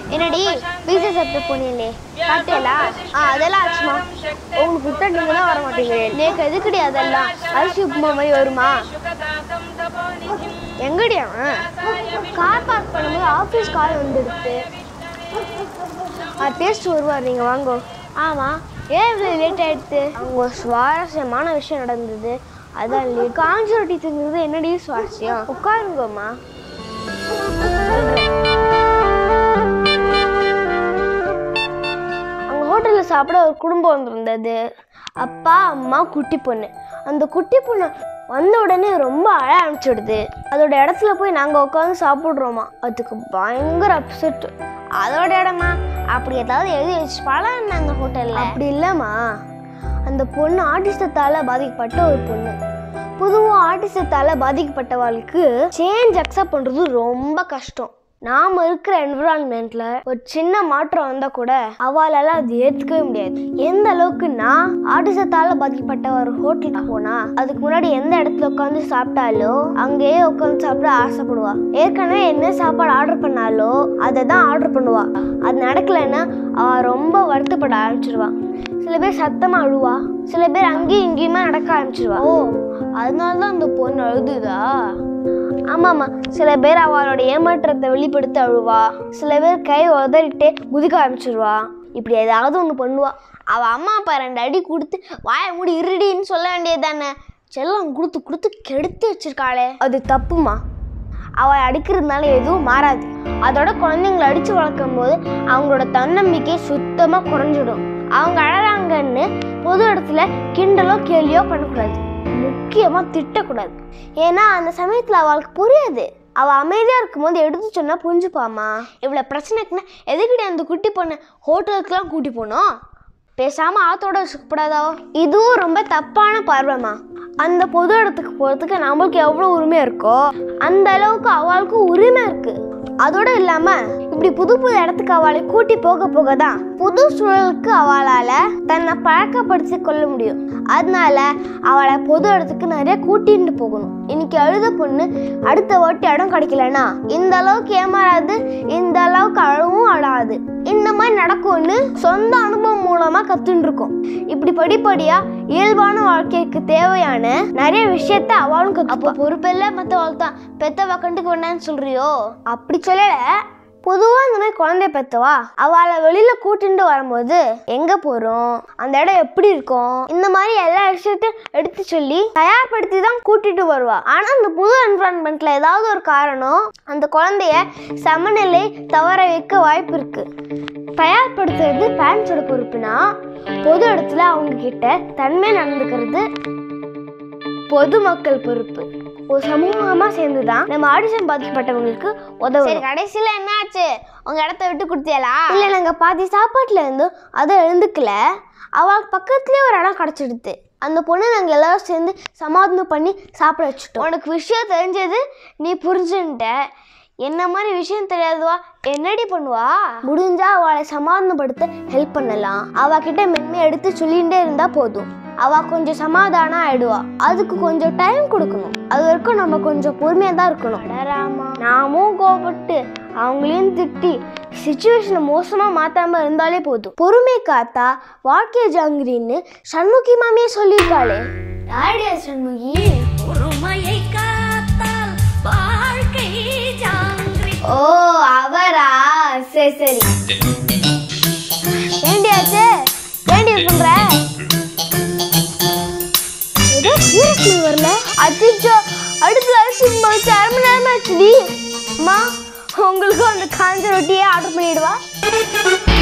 என்னடி பீஸா சாப்பிட்டு போனீங்களே சாப்பிட்டேலா ஆ அதெல்லாம் ஆச்சுமா உங்களுக்கு விட்டா நீங்க தான் வர மாட்டீங்க நேக்கு எதுக்குடி அதெல்லாம் அரிசி உப்புமா மாதிரி வருமா எங்கடி அவன் கார் பார்க் பண்ணும்போது ஆஃபீஸ் கால் வந்துடுச்சு அது பேசிட்டு வருவார் நீங்கள் வாங்கோ ஆமாம் ஏன் இவ்வளோ லேட் ஆயிடுச்சு அங்கே ஒரு சுவாரஸ்யமான விஷயம் நடந்தது அதான் லேட் காஞ்சி ரொட்டி திங்கிறது என்னடி சுவாரஸ்யம் உட்காருங்கம்மா அங்கே ஹோட்டலில் சாப்பிட ஒரு குடும்பம் வந்திருந்தது அப்பா அம்மா குட்டி பொண்ணு அந்த குட்டி பொண்ணு வந்த உடனே ரொம்ப அழ ஆரம்பிச்சிடுது அதோட இடத்துல போய் நாங்கள் உட்காந்து சாப்பிட்றோமா அதுக்கு பயங்கர அப்செட் அதோட இடமா அப்படி ஏதாவது எழுதி வச்சு பழம் அந்த ஹோட்டலில் அப்படி இல்லைம்மா அந்த பொண்ணு ஆட்டிசத்தால் பாதிக்கப்பட்ட ஒரு பொண்ணு பொதுவாக ஆட்டிசத்தால் பாதிக்கப்பட்டவளுக்கு சேஞ்ச் அக்செப்ட் பண்ணுறது ரொம்ப கஷ்டம் நாம இருக்கிற என்விரான்மெண்ட்ல ஒரு சின்ன மாற்றம் வந்தா கூட அவளால அது ஏத்துக்கவே முடியாது எந்த அளவுக்கு நான் ஆட்டிசத்தால பாதிக்கப்பட்ட ஒரு ஹோட்டலுக்கு போனா அதுக்கு முன்னாடி எந்த இடத்துல உட்காந்து சாப்பிட்டாலோ அங்கேயே உட்காந்து சாப்பிட ஆசைப்படுவா ஏற்கனவே என்ன சாப்பாடு ஆர்டர் பண்ணாலோ அதை தான் ஆர்டர் பண்ணுவா அது நடக்கலைன்னா அவ ரொம்ப வருத்தப்பட ஆரம்பிச்சிருவா சில பேர் சத்தமா அழுவா சில பேர் அங்கேயும் இங்கேயுமா நடக்க ஆரம்பிச்சிருவா ஓ அதனால தான் அந்த பொண்ணு அழுதுதா ஆமாம்மா சில பேர் அவளோட ஏமாற்றத்தை வெளிப்படுத்த அழுவா சில பேர் கை உதறிட்டே குதிக்க ஆரம்பிச்சிருவா இப்படி ஏதாவது ஒன்று பண்ணுவா அவள் அம்மா அப்பா ரெண்டு அடி கொடுத்து வாயை மூடி இருடின்னு சொல்ல வேண்டியது தானே செல்லம் கொடுத்து கொடுத்து கெடுத்து வச்சிருக்காளே அது தப்புமா அவள் அடிக்கிறதுனால எதுவும் மாறாது அதோட குழந்தைங்களை அடித்து வளர்க்கும் போது அவங்களோட தன்னம்பிக்கை சுத்தமாக குறைஞ்சிடும் அவங்க அழறாங்கன்னு பொது இடத்துல கிண்டலோ கேலியோ பண்ணக்கூடாது முக்கியமா திட்டக்கூடாது ஏன்னா அந்த சமயத்துல அவளுக்கு புரியாது அவ அமைதியா இருக்கும்போது எடுத்து சொன்னா புரிஞ்சுப்பாமா இவ்வளவு பிரச்சனைக்குன்னா எதுக்கிட்ட அந்த குட்டி பொண்ணு ஹோட்டலுக்குலாம் கூட்டி போனோம் பேசாம ஆத்தோட வச்சுக்கப்படாதோ இதுவும் ரொம்ப தப்பான பார்வைமா அந்த பொது இடத்துக்கு போறதுக்கு நம்மளுக்கு எவ்வளோ உரிமை இருக்கோ அந்த அளவுக்கு அவளுக்கும் உரிமை இருக்கு அதோட இல்லாம இப்படி புது புது இடத்துக்கு அவளை கூட்டி போக போக தான் புது சூழலுக்கு அவளால தன்னை பழக்கப்படுத்தி கொள்ள முடியும் அதனால அவளை பொது இடத்துக்கு நிறைய கூட்டிட்டு போகணும் இன்னைக்கு அழுத பொண்ணு அடுத்த வாட்டி இடம் கிடைக்கலனா இந்த அளவுக்கு ஏமாறாது இந்த அளவுக்கு அழவும் அழாது இந்த மாதிரி நடக்கும்னு சொந்த அனுபவம் மூலமா கத்துன்னு இருக்கோம் இப்படி படிப்படியா இயல்பான வாழ்க்கைக்கு தேவையான நிறைய விஷயத்த அவளும் கத்து அப்போ பொறுப்பெல்லாம் மற்றவள் தான் பெத்தவ கண்டுக்க வேண்டாம்னு சொல்றியோ அப்படி சொல்லல பொதுவா இந்த மாதிரி குழந்தை பெத்தவா அவளை வெளியில கூட்டிட்டு வரும்போது எங்க போறோம் அந்த இடம் எப்படி இருக்கும் இந்த மாதிரி எல்லா விஷயத்தையும் எடுத்து சொல்லி தயார்படுத்தி தான் கூட்டிட்டு வருவா ஆனா அந்த புது என்வரான்மெண்ட்ல ஏதாவது ஒரு காரணம் அந்த குழந்தைய சமநிலை தவற வைக்க வாய்ப்பு இருக்கு தயார்படுத்துறது பேரண்ட்ஸோட பொறுப்புனா பொது இடத்துல அவங்க கிட்ட தன்மை நடந்துக்கிறது பொதுமக்கள் பொறுப்பு ஒரு சமூகமா சேர்ந்து தான் நம்ம ஆடிஷன் பாதிக்கப்பட்டவங்களுக்கு உதவும் சரி கடைசியில என்ன ஆச்சு உங்க இடத்த விட்டு கொடுத்தியலா இல்ல நாங்க பாதி சாப்பாட்டுல இருந்தும் அதை எழுந்துக்கல அவளுக்கு பக்கத்துலயே ஒரு இடம் கிடைச்சிடுது அந்த பொண்ணு நாங்க எல்லாரும் சேர்ந்து சமாதானம் பண்ணி சாப்பிட வச்சுட்டோம் உனக்கு விஷயம் தெரிஞ்சது நீ புரிஞ்சுன்ட்ட என்ன மாதிரி விஷயம் தெரியாதுவா என்னடி பண்ணுவா முடிஞ்சா அவளை சமாதானப்படுத்த ஹெல்ப் பண்ணலாம் அவகிட்ட மென்மை எடுத்து சொல்லிகிட்டே இருந்தா போதும் அவ கொஞ்சம் சமாதானம் ஆயிடுவா அதுக்கு கொஞ்சம் டைம் கொடுக்கணும் அது வரைக்கும் நம்ம கொஞ்சம் பொறுமையா தான் இருக்கணும் அடராமா நாமும் கோபப்பட்டு அவங்களையும் திட்டி சுச்சுவேஷனை மோசமா மாத்தாம இருந்தாலே போதும் பொறுமை காத்தா வாழ்க்கைய ஜாங்கிரின்னு சண்முகி மாமியே சொல்லியிருக்காளே யாருடைய சண்முகி பொறுமையை காத்தால் வாழ்க்கை ஜாங்கிரி ஓ அவரா சரி சரி ஏண்டியாச்சு ஏண்டி இது பண்ற ஏதோ சீரியஸ்லி வரல அச்சிச்சோ அடுப்புல அரிசி வச்சு அரை மணி நேரமா ஆச்சுடி அம்மா உங்களுக்கு அந்த காஞ்ச ரொட்டியே ஆர்டர் பண்ணிடுவா